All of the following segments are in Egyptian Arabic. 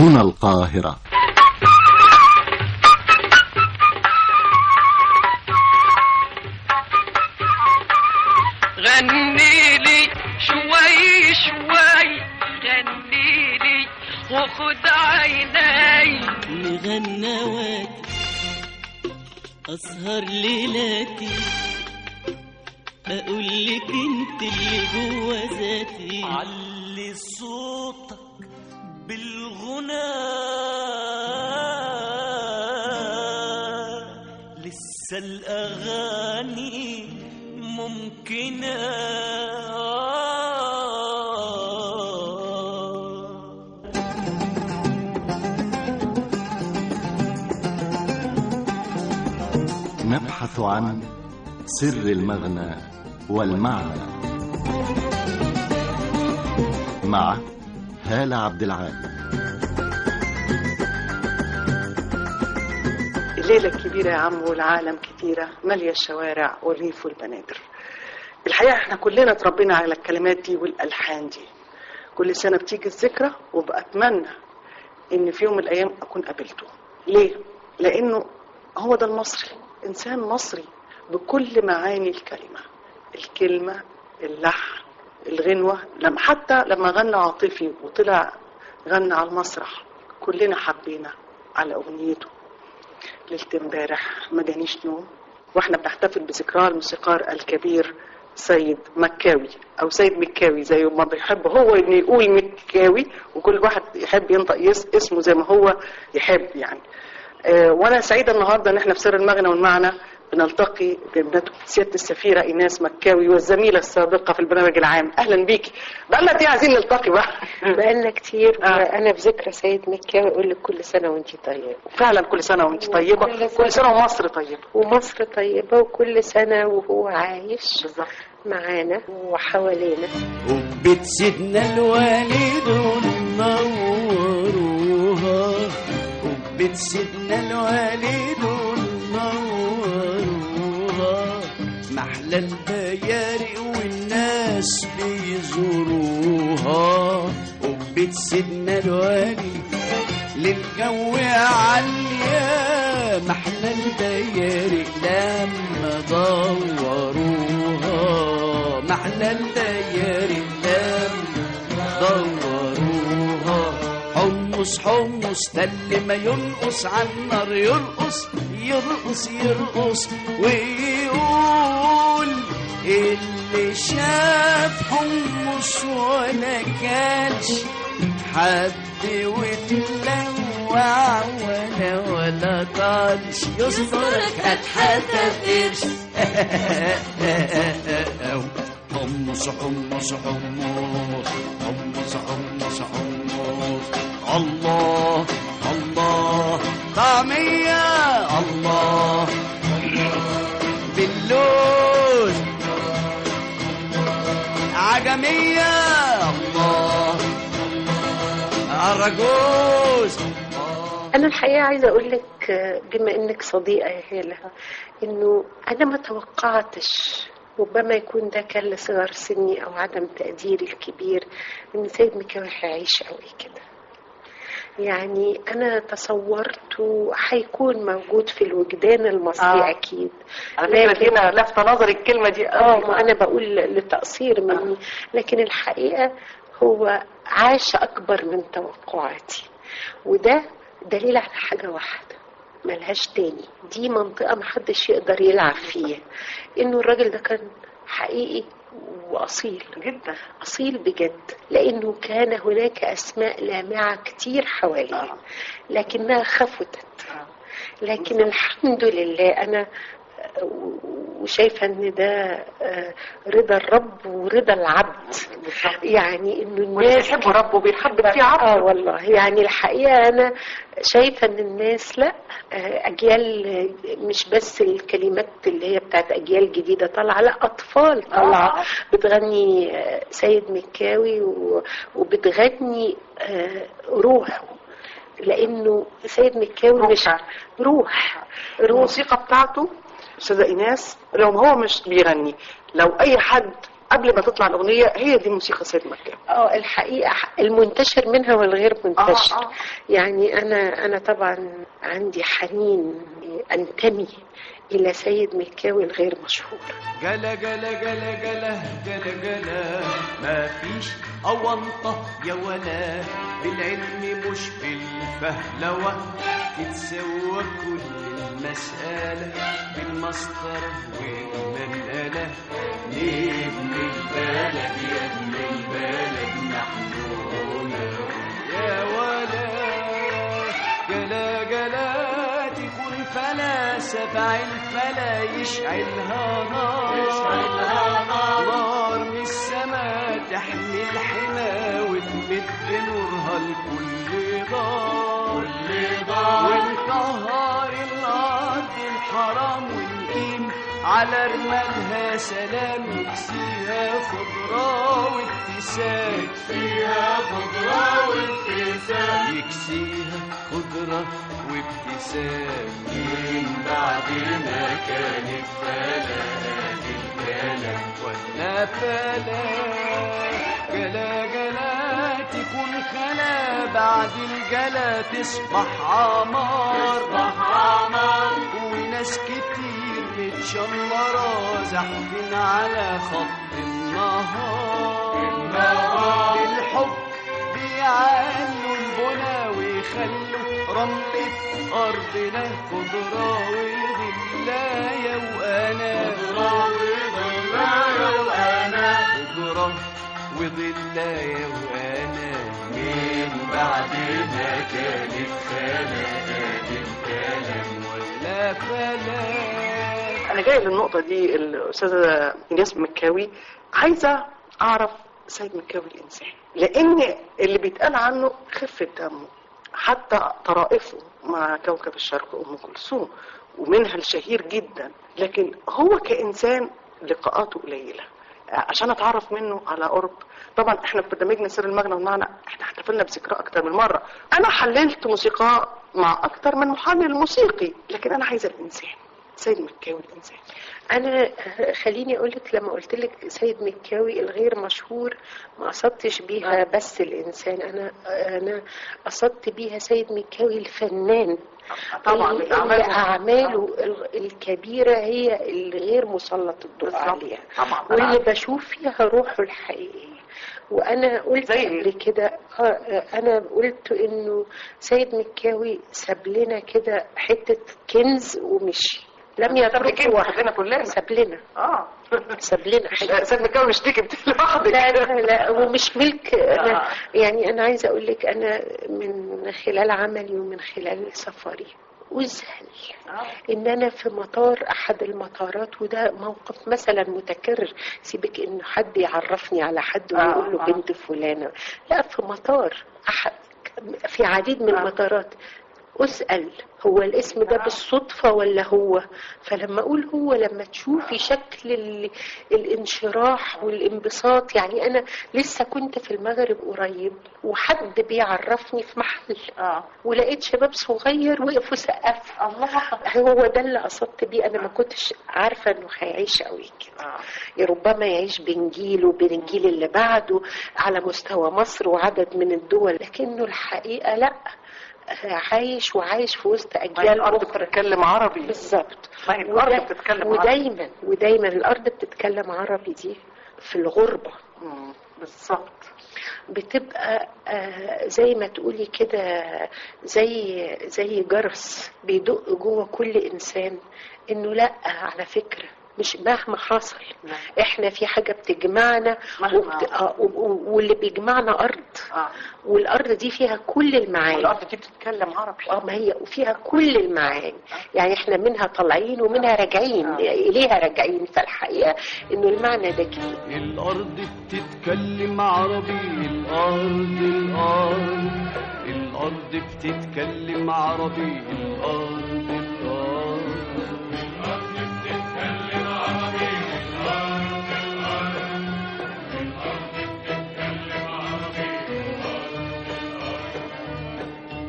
هنا القاهرة غني لي شوي شوي غني لي وخد عيني مغنواتي أسهر ليلاتي أقول لك أنت اللي جوا ذاتي علي صوتك بالغنى لسه الأغاني ممكنة نبحث عن سر المغنى والمعنى مع هالة عبد العال الليلة الكبيرة يا عم والعالم كتيرة مالية الشوارع والريف والبنادر الحقيقة احنا كلنا اتربينا على الكلمات دي والألحان دي كل سنة بتيجي الذكرى وبأتمنى إن في يوم من الأيام أكون قابلته ليه؟ لأنه هو ده المصري إنسان مصري بكل معاني الكلمة الكلمة اللحن الغنوة لما حتى لما غنى عاطفي وطلع غنى على المسرح كلنا حبينا على أغنيته ليلة امبارح ما جانيش نوم واحنا بنحتفل بذكرى الموسيقار الكبير سيد مكاوي او سيد مكاوي زي ما بيحب هو انه يقول مكاوي وكل واحد يحب ينطق يس اسمه زي ما هو يحب يعني آه وانا سعيده النهارده ان احنا في سر المغنى والمعنى بنلتقي بابنته سياده السفيره ايناس مكاوي والزميله السابقه في البرنامج العام اهلا بيكي بقالنا قد ايه عايزين نلتقي بقى بقالنا كتير آه. وانا في ذكرى سيد مكاوي اقول لك كل سنه وانت طيبه فعلا كل سنه وانت طيبه كل سنة. كل سنه ومصر طيبه ومصر طيبه وكل سنه وهو عايش بالظبط معانا وحوالينا وبيت سيدنا الوالد نوروها وبيت سيدنا الوالد نوروها محلى البيارق والناس بيزوروها وبيت سيدنا الوالد للجو عالية محلى البيارق لما دوروها محلى البيارق لما دوروها حمص حمص تل ما ينقص على النار يرقص يرقص يرقص ويقول اللي شاف حمص ولا كانش حد وتلوع ولا ولا طالش يسترك هتحتف قرش حمص حمص حمص حمص حمص حمص الله الله طعمية الله باللوز عجمية الله أرجوز انا الحقيقه عايزه اقول لك آه، بما انك صديقه يا هاله انه انا ما توقعتش ربما يكون ده كان لصغر سني او عدم تقديري الكبير ان سيد مكاوي هيعيش قوي كده يعني انا تصورته هيكون موجود في الوجدان المصري آه. آه. اكيد على فكره لكن- دي انا لافته نظري الكلمه دي اه قوي ما انا بقول لتقصير مني لكن الحقيقه هو عاش اكبر من توقعاتي وده دليل على حاجه واحده ملهاش تاني دي منطقه محدش يقدر يلعب فيها انه الراجل ده كان حقيقي واصيل جدا اصيل بجد لانه كان هناك اسماء لامعه كتير حواليه آه. لكنها خفتت آه. لكن الحمد لله انا وشايفه ان ده آه، رضا الرب ورضا العبد بالظبط يعني انه واللي الناس بيحب ربه بيحب في اه عبد والله يعني الحقيقه انا شايفه ان الناس لا آه، اجيال آه، مش بس الكلمات اللي هي بتاعت اجيال جديده طالعه لا اطفال طالعه آه. بتغني آه، سيد مكاوي و- وبتغني آه، روح لانه سيد مكاوي روح. مش روح روح الموسيقى بتاعته استاذه ايناس لو هو مش بيغني لو اي حد قبل ما تطلع الاغنيه هي دي موسيقى سيد مكاوي اه الحقيقة المنتشر منها والغير منتشر آه، آه. يعني أنا أنا طبعا عندي حنين أنتمي إلى سيد مكاوي الغير مشهور جلا جلا جلا جلا جلا جلا ما فيش أونطة يا ولا بالعلم مش بالفهلوة تتسوى كل المسألة بالمسطرة والمنقلة نبن البلد يا ابن البلد نحن هنا يا ولا جلا جلا تكون فلا سبع الفلا يشعلها نار يشعلها نار نار من السما تحمي الحمى وتمد نورها لكل دار كل دار ونطهر الارض الحرام ونقيم على رمالها سلام يكسيها خضرة وابتسام يكسيها خضرة وابتسام يكسيها خضرة وابتسام من بعد ما كانت فلاة الكلام ولا فلا جلا جلا تكون خلا بعد الجلا تصبح عمار تصبح عمار وناس كتير متشمرة زحفين على خط النهار النهار الحب بيعلوا البنا ويخلوا رملة أرضنا خضرة وظلايا وأنا خضرة وظلايا وأنا خضرة وظلايا وأنا من بعد ما كانت خلاقات الكلام ولا فلا انا جاي للنقطه دي الاستاذه ايناس مكاوي عايزه اعرف سيد مكاوي الانسان لان اللي بيتقال عنه خفه دمه حتى طرائفه مع كوكب الشرق ام كلثوم ومنها الشهير جدا لكن هو كانسان لقاءاته قليله عشان اتعرف منه على قرب طبعا احنا في برنامجنا سر المغنى والمعنى احنا احتفلنا بذكرى اكتر من مره انا حللت موسيقى مع اكتر من محلل موسيقي لكن انا عايزه الانسان سيد مكاوي الانسان انا خليني اقول لك لما قلت لك سيد مكاوي الغير مشهور ما قصدتش بيها بس الانسان انا انا قصدت بيها سيد مكاوي الفنان طبعا اللي الأعمال- اللي اعماله ال- الكبيره هي الغير مسلط الضوء بالظبط. عليها طبعا واللي بشوف فيها روحه الحقيقيه وانا قلت زي إيه؟ قبل كده آه، آه، انا قلت انه سيد مكاوي ساب لنا كده حته كنز ومشي لم ساب لي كنز يتركه ساب لنا كلنا. ساب لنا اه ساب لنا حاجة. سيد مكاوي مش ليك انت لوحدك لا لا لا ومش ملك أنا آه. يعني أنا عايزة أقول لك أنا من خلال عملي ومن خلال سفري أذهل إن أنا في مطار أحد المطارات وده موقف مثلا متكرر سيبك إنه حد يعرفني على حد آه، ويقول له آه. بنت فلانة لا في مطار أحد في عديد من آه. المطارات أسأل هو الاسم ده بالصدفة ولا هو فلما أقول هو لما تشوفي شكل ال... الانشراح والانبساط يعني أنا لسه كنت في المغرب قريب وحد بيعرفني في محل اه ولقيت شباب صغير وقفوا سقفوا الله هو ده اللي قصدت بيه أنا ما كنتش عارفة إنه هيعيش قوي كده آه. ربما يعيش بين جيل وبين الجيل اللي بعده على مستوى مصر وعدد من الدول لكنه الحقيقة لا عايش وعايش في وسط ما هي أجيال الارض أخرى بتتكلم عربي بالظبط ما هي الارض ودا- بتتكلم عربي ودايما ودايما الأرض بتتكلم عربي دي في الغربة مم، بالظبط بتبقى آه، زي ما تقولي كده زي زي جرس بيدق جوه كل إنسان إنه لا على فكرة مش مهما حصل نعم. احنا في حاجة بتجمعنا مهما وبت... آه، و- و- واللي بيجمعنا أرض اه والأرض دي فيها كل المعاني الارض دي بتتكلم عربي اه ما هي وفيها كل المعاني يعني احنا منها طالعين ومنها راجعين آه. اليها راجعين فالحقيقه انه المعنى ده جديد الأرض بتتكلم عربي الأرض الأرض الأرض بتتكلم عربي الأرض الأرض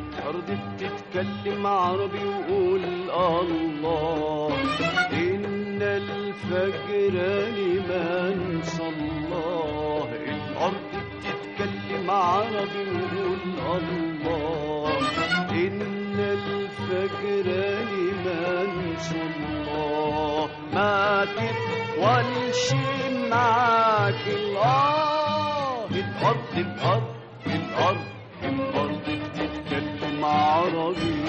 الأرض بتتكلم عربي وقول الله إن إن الفجر لمن صلاه الأرض بتتكلم عربي وقول الله إن الفجر لمن صلاه ما تطولش معاك الآه الأرض الأرض الأرض الأرض بتتكلم عربي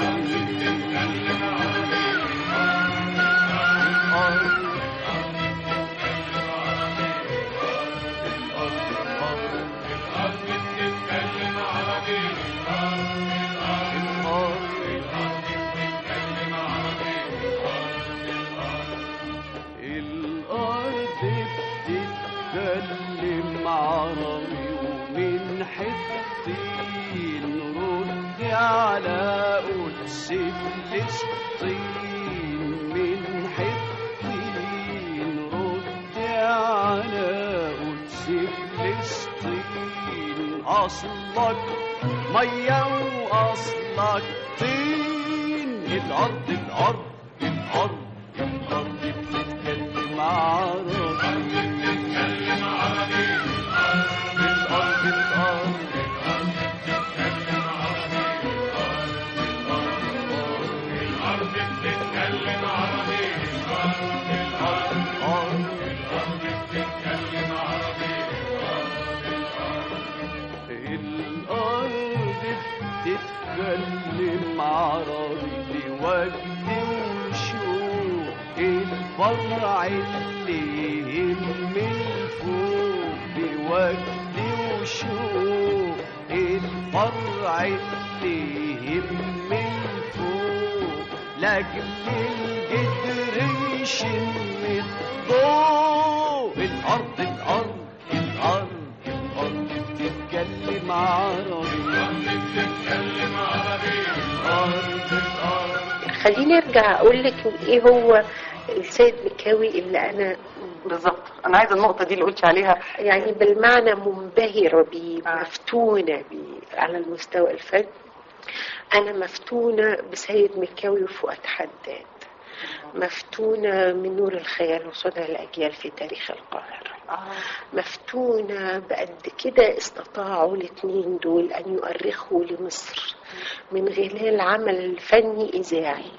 الأرض بتتكلم عربي ومن حطين رد على قدس فلسطين من حطين رد على قدس فلسطين أصلك مية وأصلك طين الأرض الأرض الأرض الأرض بتتكلم عربي بتتكلم عربي الأرض الأرض الأرض بتتكلم عربي الأرض بتتكلم عربي الأرض بتتكلم عربي بوجد وشوق الفرع اللي يهم الفوق بوجد وشوق الفرع اللي يهم الفوق لاجل الجدر يشم الضوء الأرض الأرض الأرض الأرض بتتكلم عربي الأرض بتتكلم عربي الأرض الأرض خليني ارجع اقول لك ايه هو السيد مكاوي اللي انا بالظبط انا عايزه النقطه دي اللي قلتي عليها يعني بالمعنى منبهرة بيه آه. مفتونة بيه على المستوى الفني أنا مفتونة بسيد مكاوي وفؤاد حداد مفتونة من نور الخيال وصنع الأجيال في تاريخ القاهرة مفتونة بقد كده استطاعوا الاثنين دول أن يؤرخوا لمصر من خلال عمل فني إذاعي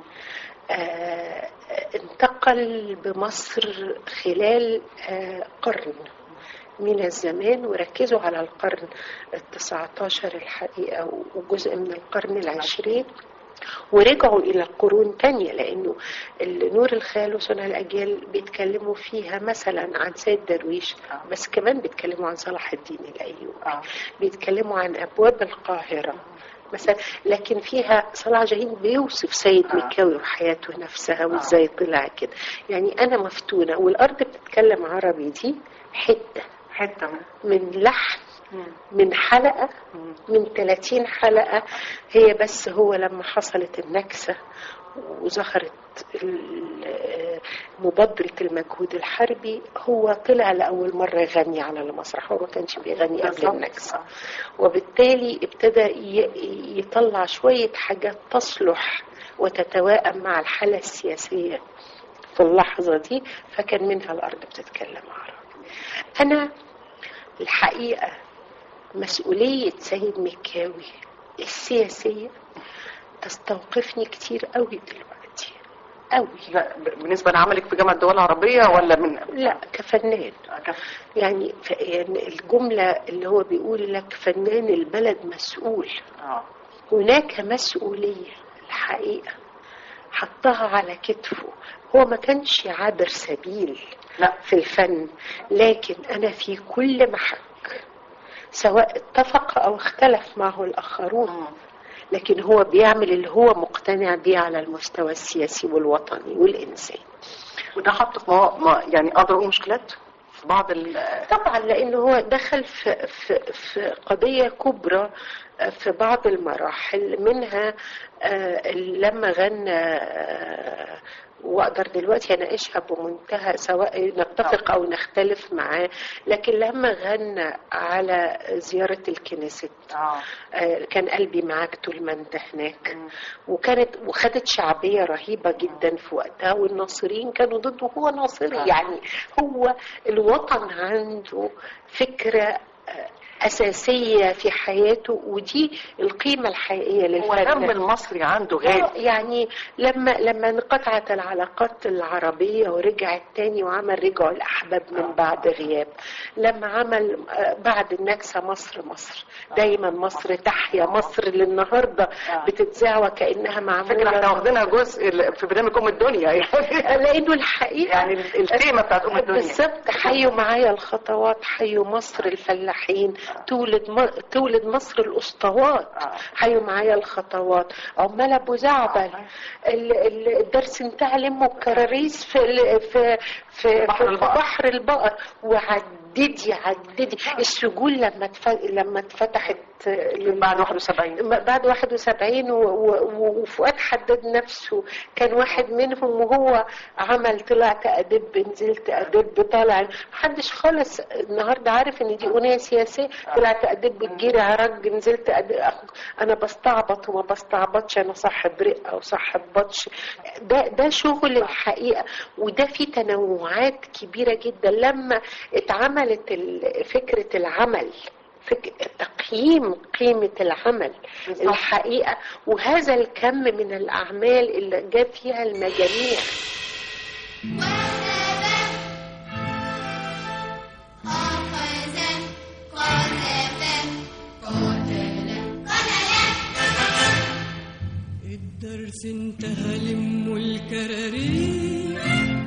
آه، انتقل بمصر خلال آه، قرن من الزمان وركزوا على القرن التسعة عشر الحقيقة وجزء من القرن العشرين ورجعوا إلى قرون تانية لأنه نور الخيال وصنع الأجيال بيتكلموا فيها مثلا عن سيد درويش بس كمان بيتكلموا عن صلاح الدين الأيوبي بيتكلموا عن أبواب القاهرة مثلا لكن فيها صلاح جاهين بيوصف سيد مكاوي وحياته نفسها وازاي طلع كده يعني انا مفتونه والارض بتتكلم عربي دي حته حته من من لحن من حلقة من 30 حلقة هي بس هو لما حصلت النكسة وظهرت ال- مبادرة المجهود الحربي هو طلع لأول مرة يغني على المسرح هو ما كانش بيغني قبل بالظبط. النكسة وبالتالي ابتدى ي- يطلع شوية حاجات تصلح وتتوائم مع الحالة السياسية في اللحظة دي فكان منها الأرض بتتكلم عربي أنا الحقيقة مسؤولية سيد مكاوي السياسية تستوقفني كتير قوي دلوقتي قوي لا ب- بالنسبه لعملك في جامعه الدول العربيه ولا من لا كفنان يعني, ف... يعني الجملة اللي هو بيقول لك فنان البلد مسؤول اه هناك مسؤولية الحقيقة حطها على كتفه هو ما كانش عابر سبيل لا. في الفن لكن أنا في كل محك سواء اتفق أو اختلف معه الآخرون لكن هو بيعمل اللي هو مقتنع بيه على المستوى السياسي والوطني والإنساني وده حط في موا... ما يعني قدر اقول مشكلات في بعض ال طبعا لانه هو دخل في في في قضيه كبرى في بعض المراحل منها آه، لما غنى آه، واقدر دلوقتي اناقشها بمنتهى سواء نتفق او نختلف معاه لكن لما غنى على زياره الكنيست اه آه، كان قلبي معاك طول ما انت هناك وكانت وخدت شعبيه رهيبه جدا في وقتها والناصريين كانوا ضده هو ناصري يعني هو الوطن عنده فكره آه، أساسية في حياته ودي القيمة الحقيقية هو الدم للفن المصري عنده آه، غالي يعني لما لما انقطعت العلاقات العربية ورجعت تاني وعمل رجعوا الأحباب من بعد غياب لما عمل آه، بعد النكسة مصر مصر دايما مصر تحيا مصر للنهاردة بتتذاع وكأنها فكرة احنا معمولة واخدينها جزء ال- في برنامج ام الدنيا يعني لأنه الحقيقة يعني ال- التيمة بتاعت ام الدنيا بالظبط حيوا معايا الخطوات حيوا مصر الفلاحين تولد م... تولد مصر الاسطوات حيوا معايا الخطوات عمال ابو زعبل ال... ال- الدرس انتهى لموا الكراريس في ال... في في بحر في البقر. بحر البقر وعددي عددي السجون لما اتف... لما اتفتحت لل- بعد 71 بعد 71 و- و- وفؤاد حدد نفسه كان واحد منهم وهو عمل طلعت أدب نزلت أدب طالع محدش خالص النهارده عارف ان دي أغنية سياسية طلعت أدب الجيري عرج نزلت أدب أنا بستعبط وما بستعبطش أنا صاحب رقة وصاحب بطش ده ده شغل الحقيقة وده في تنوعات كبيرة جدا لما اتعملت ال- فكرة العمل فك... تقييم قيمة العمل بالظبط. الحقيقة وهذا الكم من الأعمال اللي جاب فيها المجاميع الدرس انتهى لم الكراريس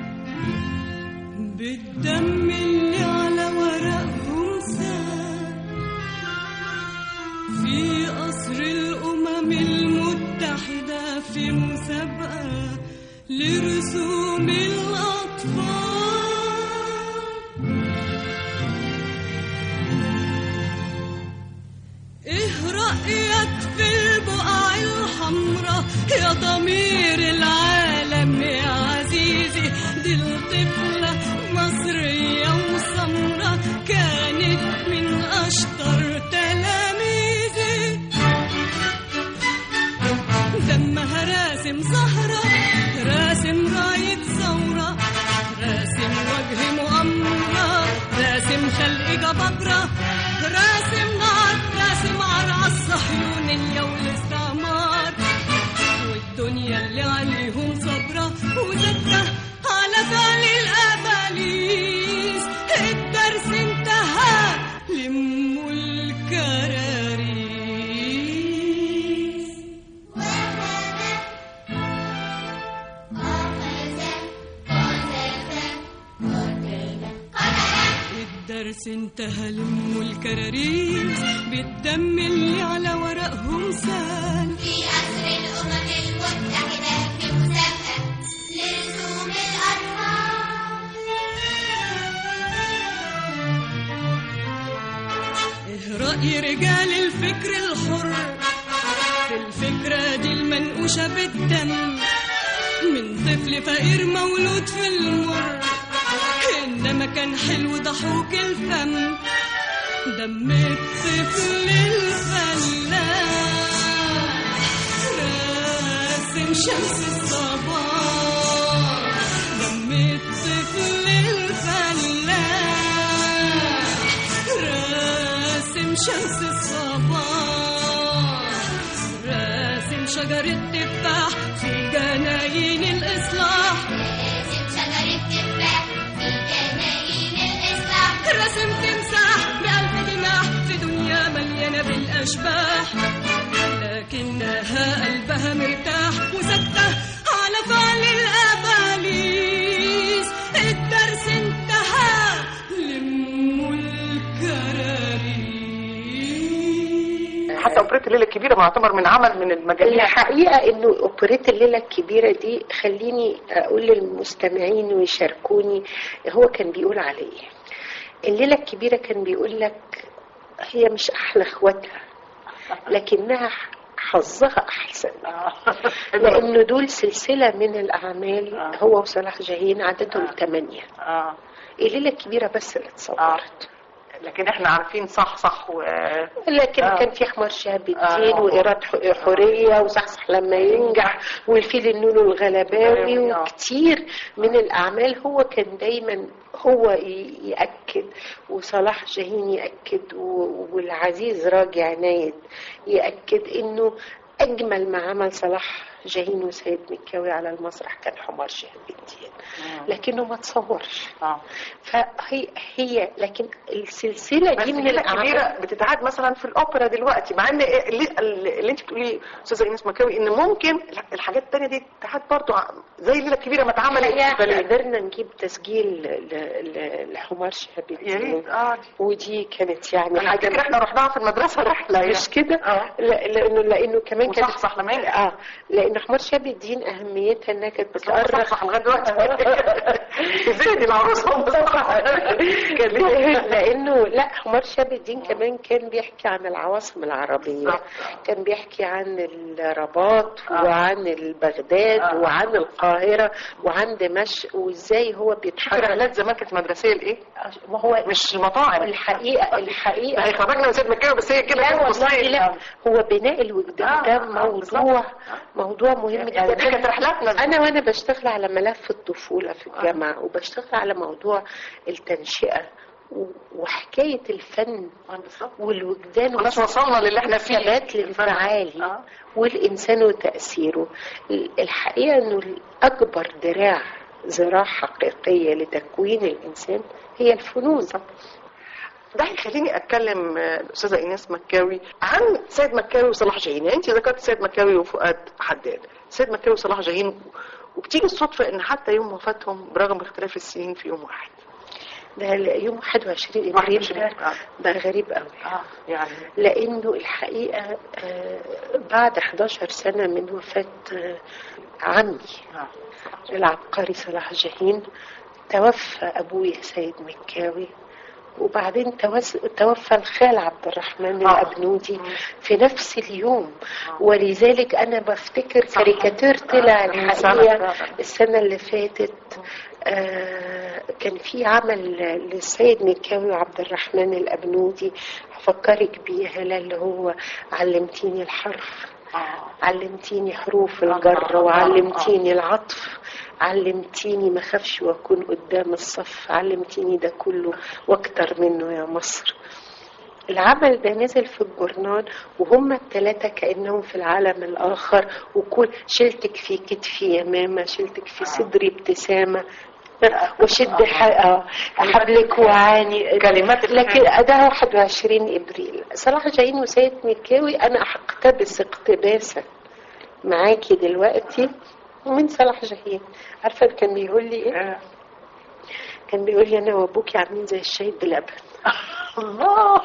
بالدم اللي على ورقهم سال في قصر الأمم المتحدة في مسابقة لرسوم الأطفال ايه رأيك في البقع الحمراء يا ضمير العالم يا عزيزي دي الطفلة مصرية وسمرة كانت من أشطر تلاميذي دمها راسم زهرة راسم راية ثورة راسم وجه مؤامرة راسم خلق جبابرة راسم نار راسم عرع الصهيونية والاستعمار والدنيا اللي عليهم صبرة وذكرى على فعل الأباليس الدرس انتهى لموا الكراريس الدرس انتهى لموا الكراريس بالدم اللي على ورقهم سال في قصر الأمم المتحدة في مسابقة لرسوم الأطفال ايه رأي رجال الفكر الحر في الفكرة دي المنقوشة بالدم من طفل فقير مولود في المر إنما كان حلو ضحوك الفم دم الطفل الفلاح راسم شمس الصباح دم الطفل الفلاح راسم شمس الصباح راسم شجرة تفاح في جناين الإصلاح راسم شجرة تفاح في جناين الإصلاح راسم تمساح بألف جناح في دنيا مليانة بالأشباح لكنها قلبها مرتاح وسكتة على فعل الأباليس الدرس انتهى لموا الكراريس حتى اوبريت الليله الكبيره معتبر من عمل من المجاميع الحقيقة انه اوبريت الليلة الكبيرة دي خليني اقول للمستمعين ويشاركوني هو كان بيقول عليه الليلة الكبيرة كان بيقول لك هي مش احلى اخواتها لكنها حظها احسن لانه دول سلسله من الاعمال آه. هو وصلاح جاهين عددهم ثمانيه اه الليله الكبيره بس اللي اه اتصورت لكن احنا عارفين صح صح و لكن آه. كان في حمار شهاب الدين آه. وإيراد ح- حورية وصحصح لما ينجح والفيل النونو الغلباوي آه. وكتير من الأعمال هو كان دايما هو ي- يأكد وصلاح جاهين يأكد و- والعزيز راجع عنايد يأكد إنه أجمل ما عمل صلاح جاهين وسيد مكاوي على المسرح كان حمار شهاب الدين لكنه ما تصورش اه فهي هي لكن السلسلة بس دي من كده الأعمال كبيره بتتعاد مثلا في الاوبرا دلوقتي مع ان اللي, اللي انت بتقولي استاذه ايناس مكاوي ان ممكن الحاجات التانية دي تتعاد برضه زي الليله الكبيره ما اتعملت الحقيقة في احنا بالين. قدرنا نجيب تسجيل ل- ل- لحمار شهاب يا الدين ريت اه دي. ودي كانت يعني على فكره حاجة احنا رحناها في المدرسه رحله يعني. مش كده اه لا لانه لانه كمان كانت وصحصح لما ينجح. اه لان حمار شهاب الدين اهميتها انها كانت بس لا بتأرخ صح لغايه دلوقتي زين العروس هم صح كان ليه؟ لانه لا حمار شهاب الدين كمان كان بيحكي عن العواصم العربيه صح. كان بيحكي عن الرباط آه. وعن بغداد آه. وعن القاهره وعن دمشق وازاي هو شوف بيتحرك الرحلات زمان كانت مدرسيه لايه؟ ما هو مش المطاعم الحقيقه الحقيقه هي خرجنا من سيد مكاوي بس هي كده لا كانت والله مصرية. لا هو بناء الوجدان آه، ده آه، موضوع بالظبط. موضوع مهم يعني دي جدا كانت رحلاتنا انا وانا بشتغل على ملف الطفوله في الجامعه وبشتغل على موضوع التنشئه و- وحكايه الفن بالظبط والوجدان خلاص وصلنا للي احنا فيه والثبات الانفعالي آه. والانسان وتاثيره ال- الحقيقه انه الاكبر ذراع ذراع حقيقيه لتكوين الانسان هي الفنون ده هيخليني اتكلم آه، الاستاذه ايناس مكاوي عن سيد مكاوي وصلاح جاهين يعني انت ذكرت سيد مكاوي وفؤاد حداد سيد مكاوي وصلاح جاهين وبتيجي الصدفه ان حتى يوم وفاتهم برغم اختلاف السنين في يوم واحد ده يوم 21 ابريل 21 ده, آه. ده غريب قوي اه يعني لانه الحقيقه آه، بعد 11 سنه من وفاه آه، عمي آه. العبقري صلاح جاهين توفى ابويا سيد مكاوي وبعدين توس- توفى الخال عبد الرحمن آه. الأبنودي في نفس اليوم ولذلك أنا بفتكر كاريكاتير طلع من الحقيقة سنة. السنة اللي فاتت آه كان في عمل للسيد مكاوي وعبد الرحمن الأبنودي هفكرك بيه هلا اللي هو علمتيني الحرف علمتيني حروف الجر وعلمتيني العطف علمتيني ما خافش واكون قدام الصف علمتيني ده كله واكتر منه يا مصر العمل ده نزل في الجورنال وهم الثلاثة كأنهم في العالم الآخر وكل شلتك في كتفي يا ماما شلتك في صدري ابتسامة وشد ح- آه، حبلك وعاني كلمات لكن ده 21 ابريل صلاح جايين وسيد مكاوي انا هقتبس اقتباسا معاكي دلوقتي من صلاح جاهين عارفه كان بيقول لي ايه كان بيقول لي انا وابوكي عاملين زي الشاي بلبن الله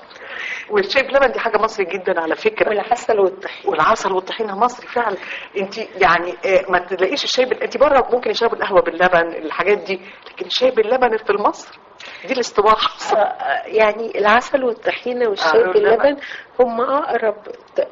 والشاي بلبن دي حاجه مصري جدا على فكره والعسل والطحين والعسل والطحينه مصري فعلا انت يعني آه، ما تلاقيش الشاي بال... انت بره ممكن يشربوا القهوه باللبن الحاات دي لكن الشاي باللبن في مصر دي الاستباحه آه، يعني العسل والطحينه والشاي آه، باللبن هم اقرب ت-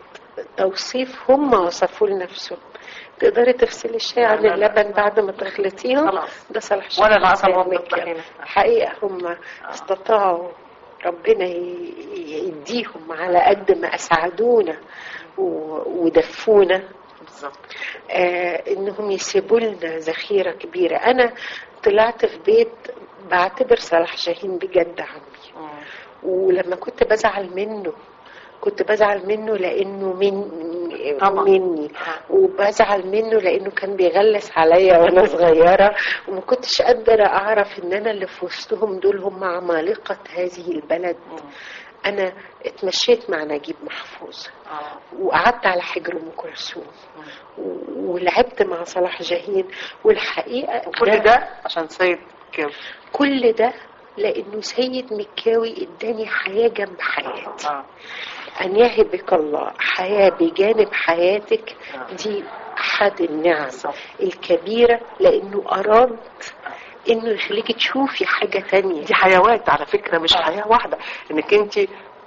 توصيف هم وصفوه لنفسهم تقدري تفصلي الشاي عن لا، لا، اللبن بعد ما تخلطيهم خلاص. ده صلاح ولا جاهين العسل وسيد ولا مكاوي. الطحينة. حقيقة هم استطاعوا ربنا ي- يديهم على قد ما أسعدونا و- ودفونا بالظبط آه انهم يسيبوا لنا ذخيره كبيره انا طلعت في بيت بعتبر صلاح جاهين بجد عمي ولما كنت بزعل منه كنت بزعل منه لانه من طبعا. مني وبزعل منه لانه كان بيغلس عليا وانا صغيره وما كنتش قادره اعرف ان انا اللي في وسطهم دول هم عمالقه هذه البلد انا اتمشيت مع نجيب محفوظ وقعدت على حجر ام كلثوم و- ولعبت مع صلاح جاهين والحقيقه وكل ده عشان سيد كاوي كل ده لانه سيد مكاوي اداني حياه جنب حياتي اه ان يهبك الله حياه بجانب حياتك دي احد النعم الكبيره لانه اراد انه يخليكي تشوفي حاجه تانية دي حيوات على فكره مش حياه واحده انك انت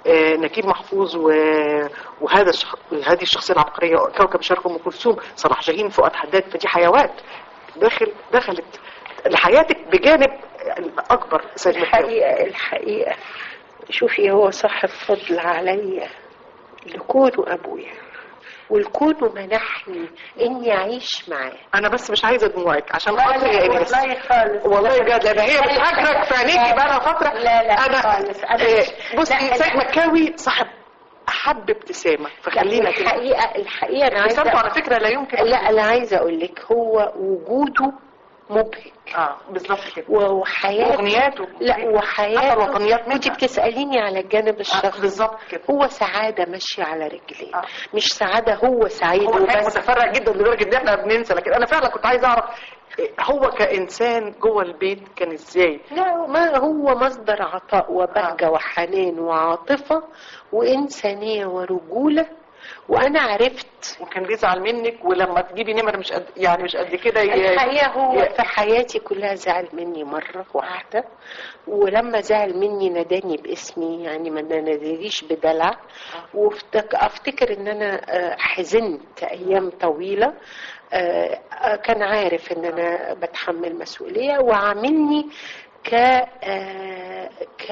آه، نجيب محفوظ و... وهذا الشخ... هذه الشخصيه العبقريه كوكب الشرق ام كلثوم صلاح جاهين فؤاد حداد فدي حيوات داخل دخلت لحياتك بجانب الاكبر سيد مكاوي الحقيقة الحقيقة شوفي هو صاحب فضل عليا لكونه أبويا والكون منحني إني أعيش معاه انا بس مش عايزه دموعك عشان خاطري يا ايناس والله خالص والله بجد لان هي بتهاجرك في عينيكي بقى لها فتره لا لا انا خالص أنا آه، مش- بصي لا، سيد أنا- مكاوي صاحب احب ابتسامه فخلينا كده الحقيقة الحقيقة أنا عايزة ابتسامته على فكره لا يمكن لا أنا عايزة أقول لك هو وجوده مبهج اه بالظبط كده وحياته واغنياته لا حتى وحياته الوطنيات منها. كنت بتسأليني على الجانب آه، الشخصي بالظبط كده هو سعادة ماشية على رجلين آه. مش سعادة هو سعيد هو الحقيقة وبس متفرع جدا لدرجه ان احنا بننسى لكن انا فعلا كنت عايزه اعرف إيه، هو كانسان جوه البيت كان ازاي لا ما هو مصدر عطاء وبهجة وحنان وعاطفة وإنسانية ورجولة وأنا عرفت وكان بيزعل منك ولما تجيبي نمر مش قد يعني مش قد كده ي- الحقيقة هو ي- في حياتي كلها زعل مني مرة واحدة ولما زعل مني ناداني باسمي يعني ما نادانيش بدلع وافتكر ان انا آه، حزنت ايام طويلة آه، آه، كان عارف ان انا بتحمل مسؤولية وعاملني ك آه، ك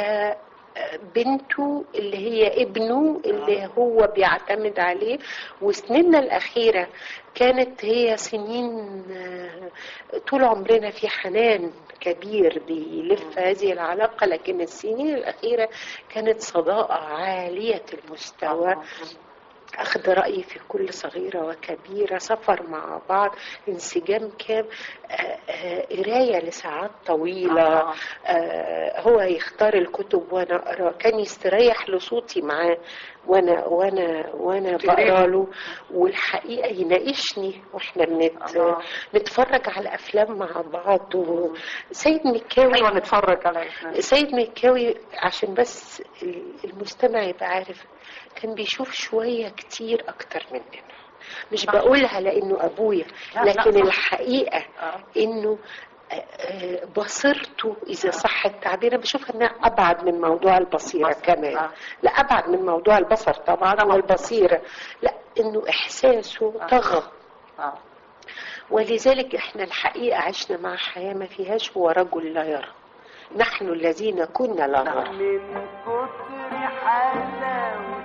بنته اللي هي ابنه اللي هو بيعتمد عليه وسنيننا الأخيرة كانت هي سنين آه، طول عمرنا في حنان كبير بيلف هذه العلاقة لكن السنين الأخيرة كانت صداقة عالية المستوى أخذ رأيي في كل صغيرة وكبيرة سفر مع بعض انسجام كام آه، آه، قراية لساعات طويلة آه. آه، هو يختار الكتب وانا اقرا كان يستريح لصوتي معاه وانا وانا وانا تقري بقرا له. له والحقيقه يناقشني واحنا بنت آه. نتفرج على افلام مع بعض وسيد مكاوي ايوه نتفرج على سيد مكاوي عشان بس المستمع يبقى عارف كان بيشوف شوية كتير أكتر مننا مش بقولها لأنه أبويا لا، لا، لكن صح. الحقيقة آه. إنه آه، آه، بصيرته إذا صح التعبير أنا بشوف إنها أبعد من موضوع البصيرة بصر، كمان آه. لا أبعد من موضوع البصر طبعا والبصيرة لا إنه إحساسه طغى آه. ولذلك احنا الحقيقة عشنا مع حياة ما فيهاش هو رجل لا يرى نحن الذين كنا لا نرى من كتر حلاوة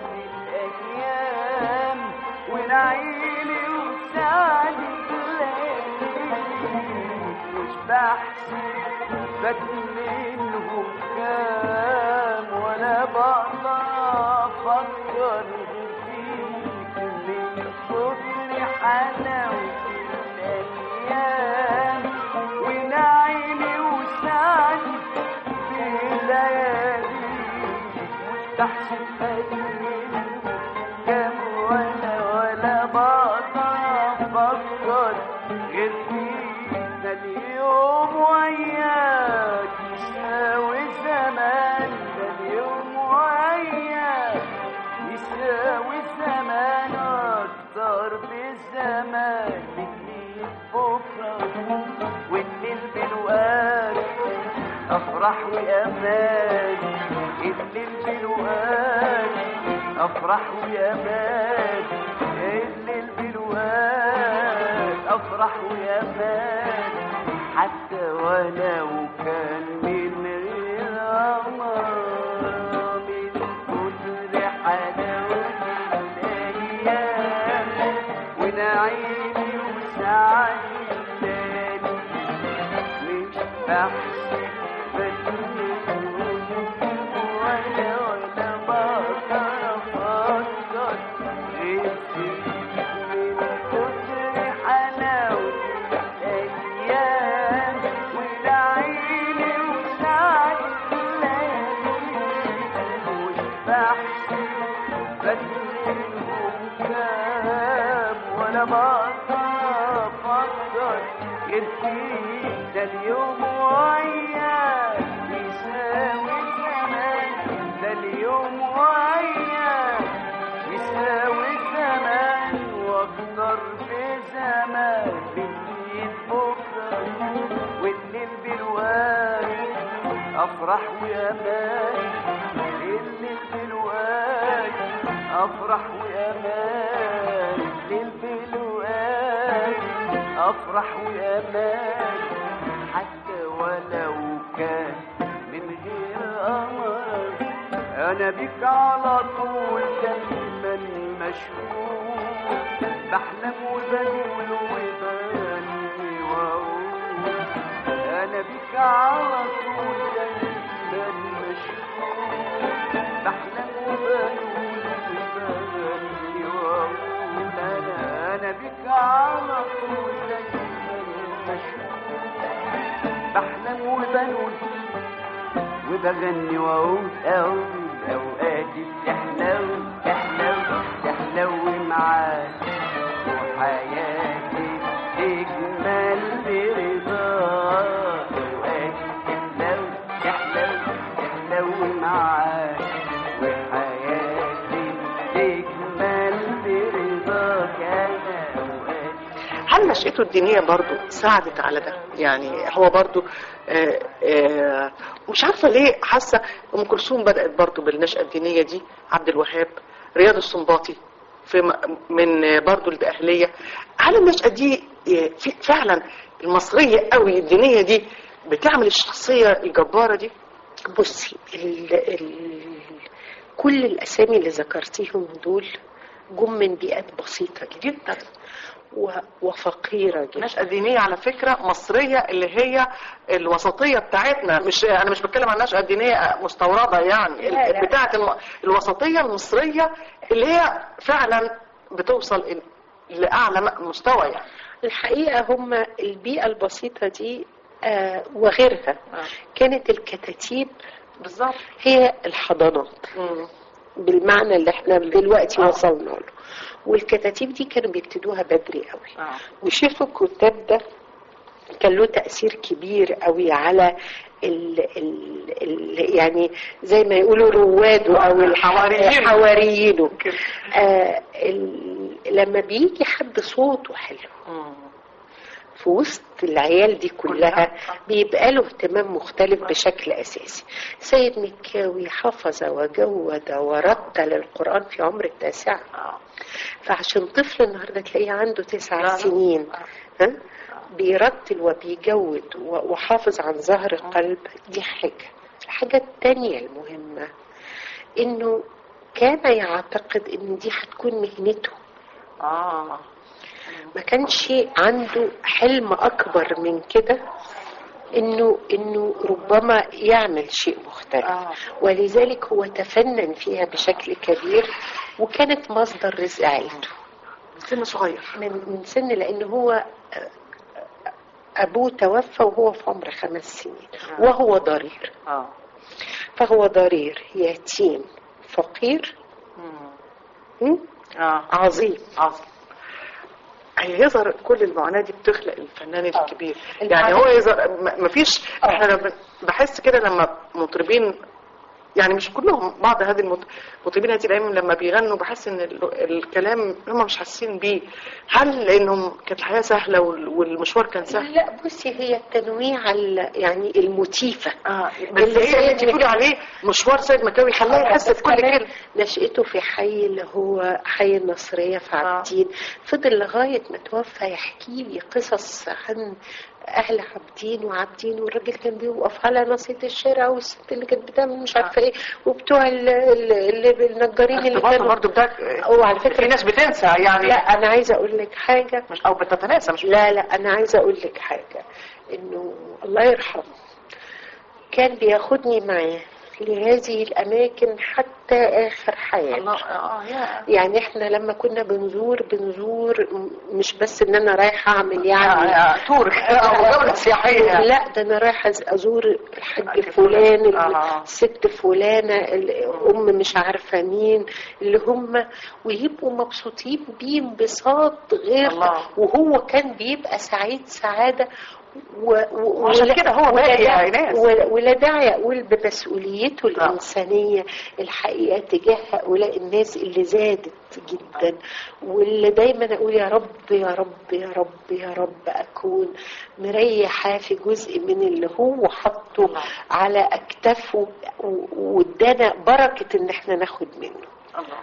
الأيام ونعيمي وسعدي مش بحسب فات منهم كام ولا بقدر أفكر غير فيك من كتر حلاوة الأيام ونعيمي وسعدي في ليالي مش بحسب قليل كم ولا ولا بقدر افكر غير فيك ده اليوم وياك يساوي زمان ده اليوم وياك يساوي زمان اكتر بالزمان اللي بكره والليل بالوقت افرح وامان الليل بالوقت افرح وامان الليل بالوقت افرح وامان حتى ولو كان من غير امر من كتر حلاوه الايام ونعيمي وسعدي الليالي مش بحسب بتنوم ولا ولا بقدر افكر غير فيك من كتر حلاوة الايام ونعيمي وسعد الليالي مش بحسب بتنوم كام ولا بقدر افكر غير فيك ده اليوم وياك يساوي زمان ده اليوم وياك يساوي زمان واكتر بزمان بالليل بكره والليل بالوقت افرح وامان الليل بالوقت افرح وامان للبلوان افرح وامان حتى ولو كان من غير قمر انا بك على طول دايما مشغول بحلم وبقول وبغني واقول انا بك على طول دايما مشغول بحلم وبقول وبغني واقول انا انا بك على طول دايما مشغول بحلم وبقول وبغني واقول اقول اوقاتي بتحلو تحلو تحلو معاك وحياتي تجمل برضاك اوقاتي تحلو تحلو تحلو معاك وحياتي تجمل برضاك انا اوقاتي هل نشأته الدينية برضو ساعدت على ده يعني هو برضو آه، آه، مش عارفة ليه حاسة أم كلثوم بدأت برضو بالنشأة الدينية دي عبد الوهاب رياض السنباطي في م- من آه، برضو الأهلية هل النشأة دي آه، في- فعلا المصرية قوي الدينية دي بتعمل الشخصية الجبارة دي بصي ال ال كل الأسامي اللي ذكرتيهم دول جم من بيئات بسيطة جدا و- وفقيرة جدا النشأة الدينية على فكرة مصرية اللي هي الوسطية بتاعتنا مش أنا مش بتكلم عن النشأة الدينية مستوردة يعني لا، لا. بتاعت الم... الوسطية المصرية اللي هي فعلا بتوصل ال- لأعلى م- مستوى يعني الحقيقة هم البيئة البسيطة دي آه وغيرها آه. كانت الكتاتيب بالظبط هي الحضانات بالمعنى اللي احنا دلوقتي آه. وصلنا له والكتاتيب دي كانوا بيبتدوها بدري قوي وشيخ الكتاب ده كان له تأثير كبير قوي على ال ال ال يعني زي ما يقولوا رواده او حواريينه. حواريينه آه ال لما بيجي حد صوته حلو في وسط العيال دي كلها بيبقى له اهتمام مختلف بشكل اساسي سيد مكاوي حفظ وجود ورتل القران في عمر التاسعه فعشان طفل النهارده تلاقيه عنده تسع سنين ها بيرتل وبيجود و- وحافظ عن ظهر قلب دي حاجه الحاجه التانية المهمه انه كان يعتقد ان دي هتكون مهنته اه ما كانش عنده حلم اكبر من كده انه انه ربما يعمل شيء مختلف آه. ولذلك هو تفنن فيها بشكل كبير وكانت مصدر رزق عيلته سن صغير من من سن لان هو آه، ابوه توفى وهو في عمر خمس سنين وهو ضرير اه فهو ضرير يتيم فقير م? اه عظيم عظيم هي يظهر كل المعاناة دي بتخلق الفنان الكبير الفنان- يعني هو يظهر م- مفيش احنا لما- بحس كده لما مطربين يعني مش كلهم بعض هذه المط- المطربين هذه الايام لما بيغنوا بحس ان ال- الكلام هم مش حاسين بيه هل لانهم كانت الحياه سهله وال- والمشوار كان سهل؟ لا بصي هي التنويع ال- يعني المتيفة اه بس اللي هي اللي انت سيد بتقولي عليه مشوار سيد مكاوي خلاه يحس بس بكل كمان كلمه نشأته في حي اللي هو حي النصرية في عابدين فضل لغاية ما توفى يحكي لي قصص عن أهل عابدين وعابدين والراجل كان بيوقف على ناصية الشارع والست اللي كانت بتعمل مش عارفة إيه وبتوع ال- ال- اللي النجارين اللي ارتباطه كانوا برضه بده هو على فكرة في ناس بتنسى يعني لا أنا عايزة أقول لك حاجة مش او بتتناسى مش لا لا انا عايزه اقول لك حاجه انه الله يرحمه كان بياخدني معاه لهذه الاماكن حتى اخر حياته الله اه يا يعني احنا لما كنا بنزور بنزور م- مش بس ان انا رايحه اعمل يعني آه، تور او جوله سياحيه لا ده انا رايحه أز- ازور الحاج الحاج فلان فلان. آه. الست فلانه الام مش عارفه مين اللي هم ويبقوا مبسوطين بيه انبساط غير الله. وهو كان بيبقى سعيد سعاده و... و... وعشان ولا- كده هو ولا باقي يا داعي- إيناس. ولا, ولا داعي اقول بمسؤوليته الانسانيه الحقيقه تجاه هؤلاء الناس اللي زادت جدا واللي دايما اقول يا رب يا رب يا رب يا رب اكون مريحه في جزء من اللي هو حطه على اكتافه و- وادانا بركه ان احنا ناخد منه الله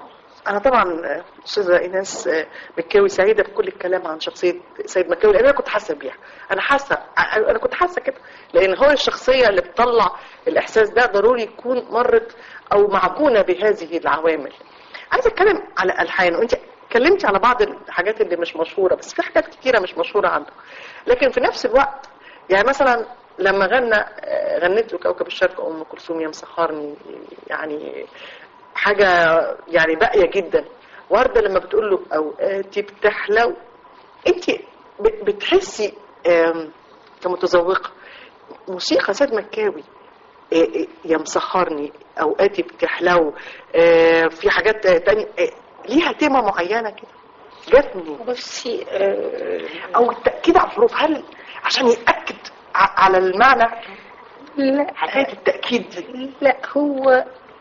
انا طبعا آه، استاذه ايناس آه، مكاوي سعيده بكل الكلام عن شخصيه سيد مكاوي لان انا كنت حاسه بيها انا حاسه ع- انا كنت حاسه كده لان هو الشخصيه اللي بتطلع الاحساس ده ضروري يكون مرت او معجونه بهذه العوامل عايزه اتكلم على الحان وانت اتكلمتي على بعض الحاجات اللي مش مشهوره بس في حاجات كتيره مش مشهوره عنده لكن في نفس الوقت يعني مثلا لما غنى آه، غنت له كوكب الشرق ام كلثوم يا مسخرني يعني حاجه يعني باقيه جدا ورده لما بتقول له اوقاتي بتحلو انت ب- بتحسي آم، كمتذوقه موسيقى سيد مكاوي آه، آه، يا مسخرني اوقاتي بتحلو آه، في حاجات تانية آه، ليها تيمه معينه كده جت منين بصي آه، او التاكيد على الحروف هل عشان ياكد ع- على المعنى لا حكايه التاكيد دي لا هو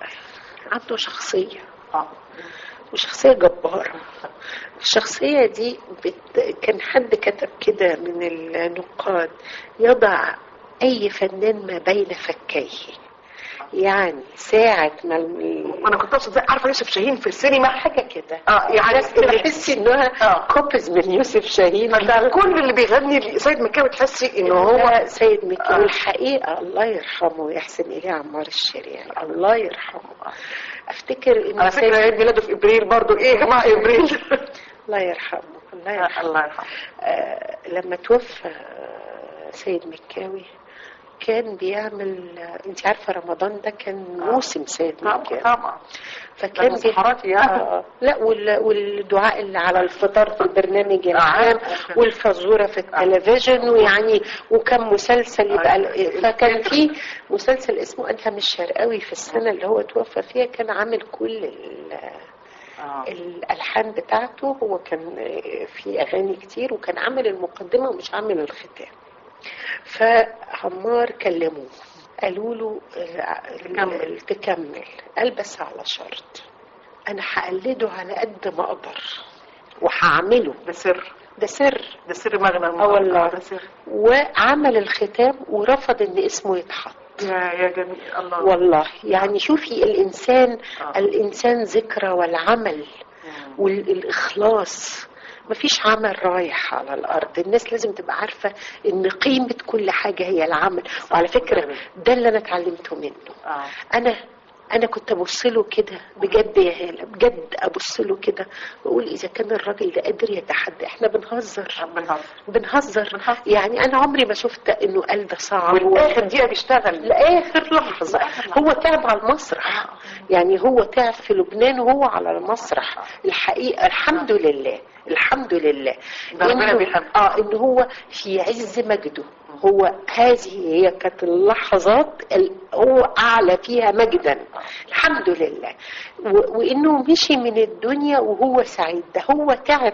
عنده شخصية اه وشخصية جبارة الشخصية دي بت... كان حد كتب كده من النقاد يضع أي فنان ما بين فكيه يعني ساعة ما ال- انا كنت اقصد زي عارفه يوسف شاهين في السينما حاجة كده اه يعني الناس تحسي انها آه. كوبيز من يوسف شاهين فده كل اللي بيغني سيد مكاوي تحسي ان هو هو سيد مكي آه. والحقيقة الله يرحمه ويحسن إليه عمار الشريعي الله يرحمه أفتكر إن على فكره عيد ميلاده في ابريل برضو ايه يا جماعه ابريل الله يرحمه الله يرحمه الله يرحمه آه لما توفى آه، سيد مكاوي كان بيعمل آه، انت عارفه رمضان ده كان موسم سيد مكاوي طبعا فكان لما سحراتي يعني. آه لا وال... والدعاء اللي على الفطار في البرنامج العام آه. والفزوره في التلفزيون ويعني وكان مسلسل يبقى آه. فكان في مسلسل اسمه انت مش شرقاوي في السنه اللي هو توفى فيها كان عامل كل ال... آه. الالحان بتاعته هو كان في اغاني كتير وكان عامل المقدمه ومش عامل الختام فعمار كلموه قالوا له آه، تكمل. تكمل قال بس على شرط انا هقلده على قد ما اقدر وهعمله ده سر ده سر ده سر مغنى اه والله ده سر وعمل الختام ورفض ان اسمه يتحط يا يا جميل الله والله يعني شوفي الانسان آه. الانسان ذكرى والعمل مم. والإخلاص مفيش عمل رايح على الأرض الناس لازم تبقى عارفة إن قيمة كل حاجة هي العمل وعلى فكرة ده اللي أنا اتعلمته منه اه أنا أنا كنت أبص له كده بجد يا هالة بجد أبص له كده وأقول إذا كان الراجل ده قادر يتحدى إحنا بنهزر ربنا بنهزر بنهزر. يعني أنا عمري ما شفت إنه قال ده صعب والاخر دقيقه بيشتغل لآخر لحظة هو تعب على المسرح يعني هو تعب في لبنان وهو على المسرح الحقيقة الحمد لله الحمد لله ده ربنا إنه- بيحبه. اه ان هو في عز مجده هو هذه هي كانت اللحظات ال- هو اعلى فيها مجدا الحمد لله و- وانه مشي من الدنيا وهو سعيد ده هو تعب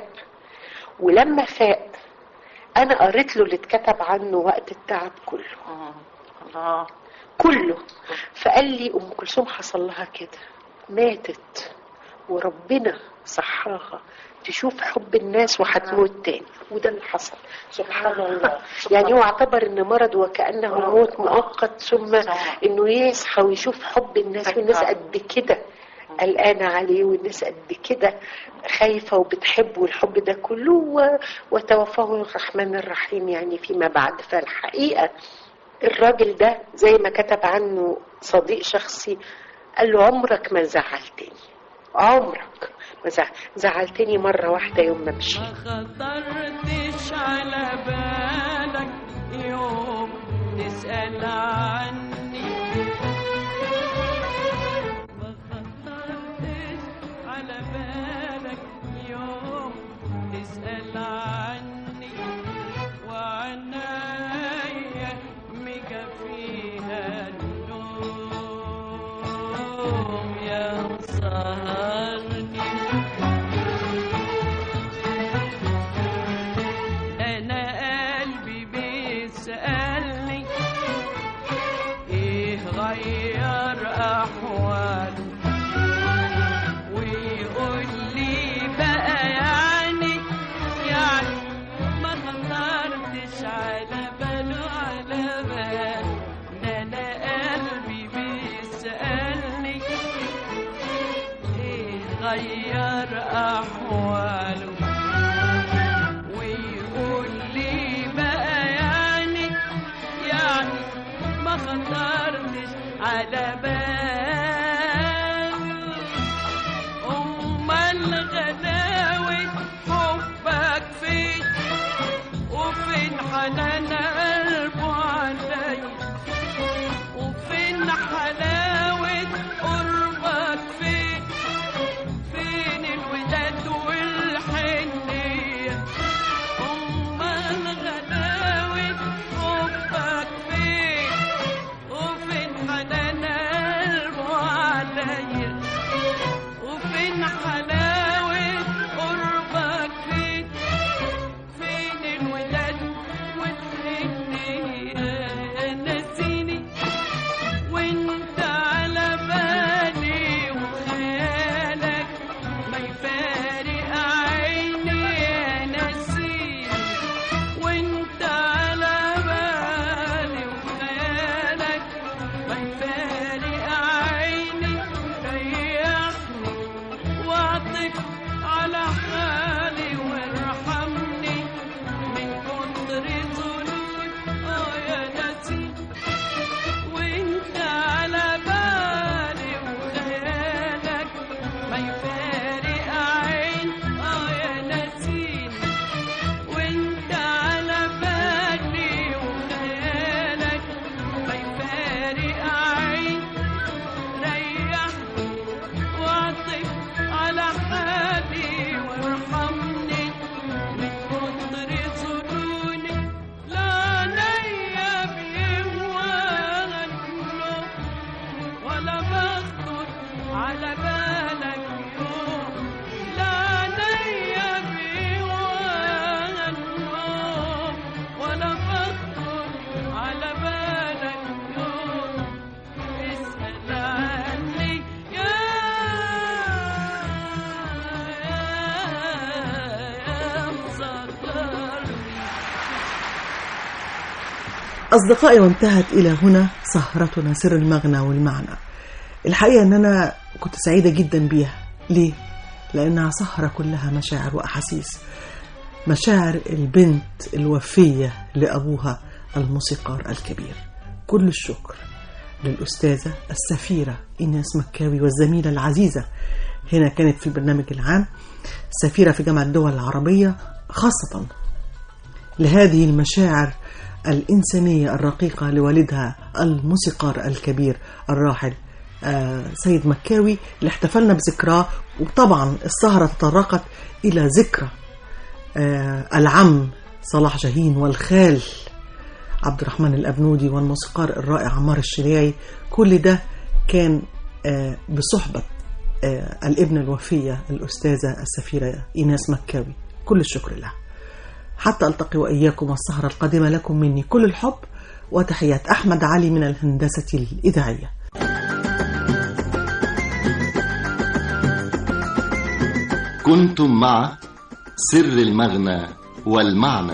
ولما فاق انا قريت له اللي اتكتب عنه وقت التعب كله مم. الله كله فقال لي ام كلثوم حصل لها كده ماتت وربنا صحاها تشوف حب الناس وهتموت تاني وده اللي حصل سبحان الله يعني هو اعتبر ان مرض وكانه موت مؤقت ثم انه يصحى ويشوف حب الناس والناس قد كده قلقانة عليه والناس قد كده خايفة وبتحبه والحب ده كله و- وتوفاه الرحمن الرحيم يعني فيما بعد فالحقيقة الراجل ده زي ما كتب عنه صديق شخصي قال له عمرك ما زعلتني عمرك ما زعل. زعلتني مرة واحدة يوم ما مشيت ما خطرتش على بالك يوم تسأل عني ما خطرتش على بالك يوم تسأل عني وعنايا مكفيها النوم يا سهرني انا قلبي بيسألني ايه غير احواله ويقول لي بقى يعني يعني يفسر أحواله ويقول لي بقى يعني يعني ما خطرتش على باله أمال غلاوة حبك فين وفين حنان قلبه عليا وفين حلاوة قربك فين فين الوداد والحنية أمال غلاوة حبك فين وفين حنان قلبه عليا وفين حلاوة قربك فين فين الوداد والحنية نسيني وانت على بالي وخيالك ما يفارق عيني يا نسيني وانت على بالي وخيالك ما يفارق عيني ريحني واعطف على حالي وارحمني من كتر ظلمي اه يا نسيم وانت على بالي وخيالك ما يفارق عين اه يا نسيم وانت على بالي وخيالك ما يفارق عين ريحني واعطف على حالي وارحمني من كتر ظنوني لا نيا بيوانو ولا بخطر على بالك يوم لا نيا بيوانو ولا بخطر على بالك يوم اسأل عني يا يا مصدر أصدقائي وانتهت إلى هنا سهرتنا سر المغنى والمعنى الحقيقة أن أنا كنت سعيدة جدا بيها ليه؟ لأنها سهرة كلها مشاعر وأحاسيس مشاعر البنت الوفية لأبوها الموسيقار الكبير كل الشكر للأستاذة السفيرة إيناس مكاوي والزميلة العزيزة هنا كانت في البرنامج العام سفيرة في جامعة الدول العربية خاصة لهذه المشاعر الإنسانية الرقيقة لوالدها الموسيقار الكبير الراحل آه، سيد مكاوي اللي احتفلنا بذكراه وطبعا السهرة تطرقت إلى ذكرى آه، العم صلاح جاهين والخال عبد الرحمن الأبنودي والموسيقار الرائع عمار الشريعي كل ده كان آه، بصحبة آه، الابنة الوفية الأستاذة السفيرة إيناس مكاوي كل الشكر لها حتى ألتقي وإياكم والسهرة القادمة لكم مني كل الحب وتحيات أحمد علي من الهندسة الإذاعية كنتم مع سر المغنى والمعنى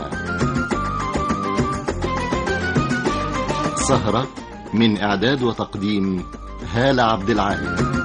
سهرة من إعداد وتقديم هالة عبد العال